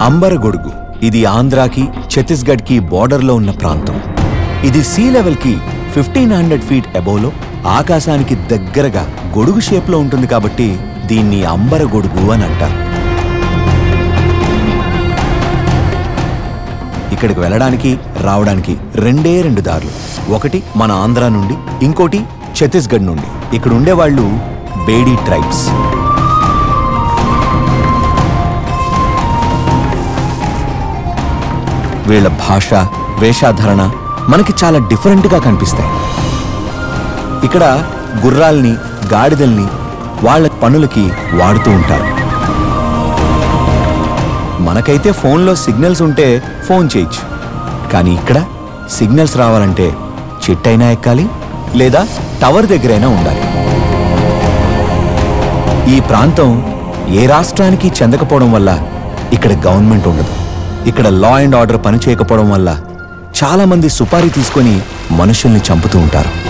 అంబరగొడుగు ఇది ఆంధ్రాకి ఛత్తీస్గఢ్కి బోర్డర్లో ఉన్న ప్రాంతం ఇది సీ లెవెల్కి ఫిఫ్టీన్ హండ్రెడ్ ఫీట్ అబోవ్లో ఆకాశానికి దగ్గరగా గొడుగు షేప్లో ఉంటుంది కాబట్టి దీన్ని అంబరగొడుగు అని అంటారు ఇక్కడికి వెళ్ళడానికి రావడానికి రెండే రెండు దారులు ఒకటి మన ఆంధ్ర నుండి ఇంకోటి ఛత్తీస్గఢ్ నుండి ఇక్కడ ఉండేవాళ్ళు బేడీ ట్రైబ్స్ వీళ్ళ భాష వేషాధరణ మనకి చాలా డిఫరెంట్గా కనిపిస్తాయి ఇక్కడ గుర్రాల్ని గాడిదల్ని వాళ్ళ పనులకి వాడుతూ ఉంటారు మనకైతే ఫోన్లో సిగ్నల్స్ ఉంటే ఫోన్ చేయొచ్చు కానీ ఇక్కడ సిగ్నల్స్ రావాలంటే చిట్టైనా ఎక్కాలి లేదా టవర్ దగ్గరైనా ఉండాలి ఈ ప్రాంతం ఏ రాష్ట్రానికి చెందకపోవడం వల్ల ఇక్కడ గవర్నమెంట్ ఉండదు ఇక్కడ లా అండ్ ఆర్డర్ పనిచేయకపోవడం వల్ల చాలా మంది సుపారీ తీసుకొని మనుషుల్ని చంపుతూ ఉంటారు